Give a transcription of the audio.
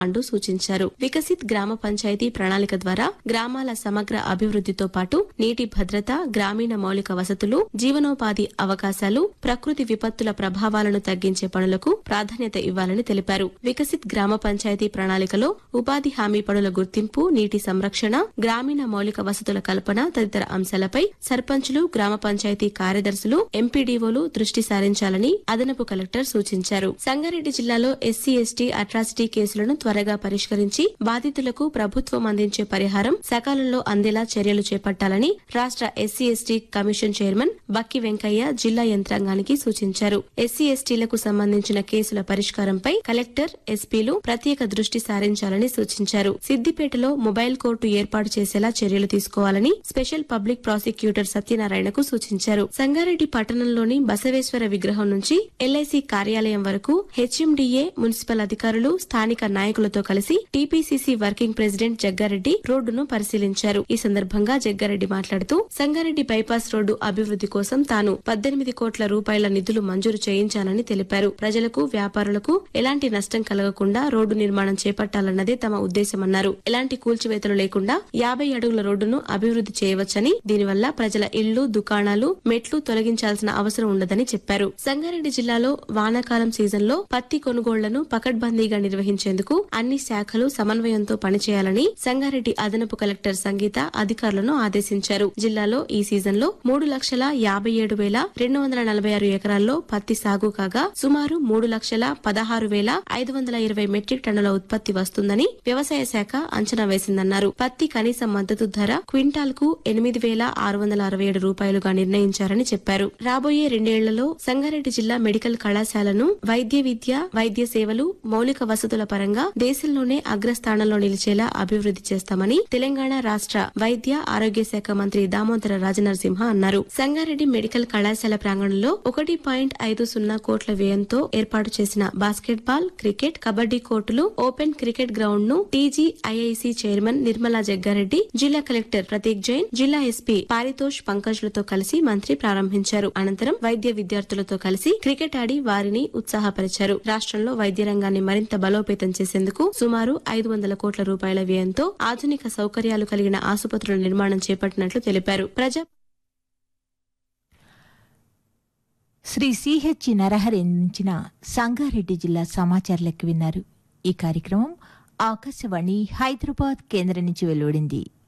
అంటూ సూచించారు వికసిత్ గ్రామ పంచాయతీ ప్రణాళిక ద్వారా గ్రామాల సమగ్ర అభివృద్దితో పాటు నీటి భద్రత గ్రామీణ మౌలిక వసతులు జీవనోపాధి అవకాశాలు ప్రకృతి విపత్తుల ప్రభావాలను తగ్గించే పనులకు ప్రాధాన్యత ఇవ్వాలని తెలిపారు వికసిత్ గ్రామ పంచాయతీ ప్రణాళికలో ఉపాధి హామీ పనుల గుర్తింపు నీటి సంరక్షణ గ్రామీణ మౌలిక వసతుల కల్పన తదితర అంశాలపై సర్పంచులు గ్రామ పంచాయతీ కార్యదర్శులు ఎంపీడీఓలు దృష్టి సారించాలని అదనపు కలెక్టర్ సూచించారు సంగారెడ్డి జిల్లాలో ఎస్సీ ఎస్టీ అట్రాసిటీ కేసులను త్వరగా పరిష్కరించి బాధితులకు ప్రభుత్వం అందించే పరిహారం సకాలంలో అందేలా చర్యలు చేపట్టాలని రాష్ట్ర SC ST commission chairman Bakki Venkaiah జిల్లా యంత్రాంగానికి సూచించారు ఎస్సీ ఎస్టీలకు సంబంధించిన కేసుల పరిష్కారంపై కలెక్టర్ ఎస్పీలు ప్రత్యేక దృష్టి సారించాలని సూచించారు సిద్దిపేటలో మొబైల్ కోర్టు ఏర్పాటు చేసేలా చర్యలు తీసుకోవాలని స్పెషల్ పబ్లిక్ ప్రాసిక్యూటర్ సత్యనారాయణకు సూచించారు సంగారెడ్డి పట్టణంలోని బసవేశ్వర విగ్రహం నుంచి ఎల్ఐసి కార్యాలయం వరకు హెచ్ఎండిఏ మున్సిపల్ అధికారులు స్థానిక నాయకులతో కలిసి టీపీసీసీ వర్కింగ్ ప్రెసిడెంట్ జగ్గారెడ్డి రోడ్డును పరిశీలించారు ఈ సందర్భంగా జగ్గారెడ్డి మాట్లాడుతూ సంగారెడ్డి బైపాస్ రోడ్డు అభివృద్ది కోసం తాను పద్దెనిమిది కోట్ల రూపాయల నిధులు మంజూరు చేయించానని తెలిపారు ప్రజలకు వ్యాపారులకు ఎలాంటి నష్టం కలగకుండా రోడ్డు నిర్మాణం చేపట్టాలన్నదే తమ ఉద్దేశమన్నారు ఎలాంటి కూల్చివేతలు లేకుండా యాభై అడుగుల రోడ్డును అభివృద్ది చేయవచ్చని దీనివల్ల ప్రజల ఇళ్లు దుకాణాలు మెట్లు తొలగించాల్సిన అవసరం ఉండదని చెప్పారు సంగారెడ్డి జిల్లాలో వానాకాలం సీజన్లో పత్తి కొనుగోళ్లను పకడ్బందీగా నిర్వహించేందుకు అన్ని శాఖలు సమన్వయంతో పనిచేయాలని సంగారెడ్డి అదనపు కలెక్టర్ సంగీత అధికారులను ఆదేశించారు జిల్లాలో ఈ సీజన్లో మూడు లక్షల యాభై ఏడు వేల రెండు వందల నలభై ఆరు ఎకరాల్లో పత్తి సాగు కాగా సుమారు మూడు లక్షల పదహారు వేల ఐదు వందల ఇరవై మెట్రిక్ టన్నుల ఉత్పత్తి వస్తుందని వ్యవసాయ శాఖ అంచనా వేసిందన్నారు పత్తి కనీస మద్దతు ధర క్వింటాల్ కు ఎనిమిది వేల ఆరు వందల అరవై ఏడు రూపాయలుగా నిర్ణయించారని చెప్పారు రాబోయే రెండేళ్లలో సంగారెడ్డి జిల్లా మెడికల్ కళాశాలను వైద్య విద్య వైద్య సేవలు మౌలిక వసతుల పరంగా దేశంలోనే అగ్రస్థానంలో నిలిచేలా అభివృద్ది చేస్తామని తెలంగాణ రాష్ట్ర వైద్య ఆరోగ్య శాఖ మంత్రి దామోదర రాజనరసింహ అన్నారు సంగారెడ్డి మెడికల్ కళాశాల ప్రాంగణంలో ఒకటి పాయింట్ ఐదు సున్నా కోట్ల వ్యయంతో ఏర్పాటు చేసిన బాస్కెట్ బాల్ క్రికెట్ కబడ్డీ కోర్టులు ఓపెన్ క్రికెట్ గ్రౌండ్ ను టీజీఐఐసి చైర్మన్ నిర్మలా జగ్గారెడ్డి జిల్లా కలెక్టర్ ప్రతీక్ జైన్ జిల్లా ఎస్పీ పారితోష్ పంకజ్లతో కలిసి మంత్రి ప్రారంభించారు అనంతరం వైద్య విద్యార్థులతో కలిసి క్రికెట్ ఆడి వారిని ఉత్సాహపరిచారు రాష్ట్రంలో వైద్య రంగాన్ని మరింత బలోపేతం చేసేందుకు సుమారు ఐదు వందల కోట్ల రూపాయల వ్యయంతో ఆధునిక సౌకర్యాలు కలిగిన ఆసుపత్రుల నిర్మాణం చేపట్టినట్లు తెలిపారు ప్రజా శ్రీ సిహెచ్ నరహరి అందించిన సంగారెడ్డి జిల్లా సమాచారాలకు విన్నారు ఈ కార్యక్రమం ఆకాశవాణి హైదరాబాద్ కేంద్రం నుంచి వెలువడింది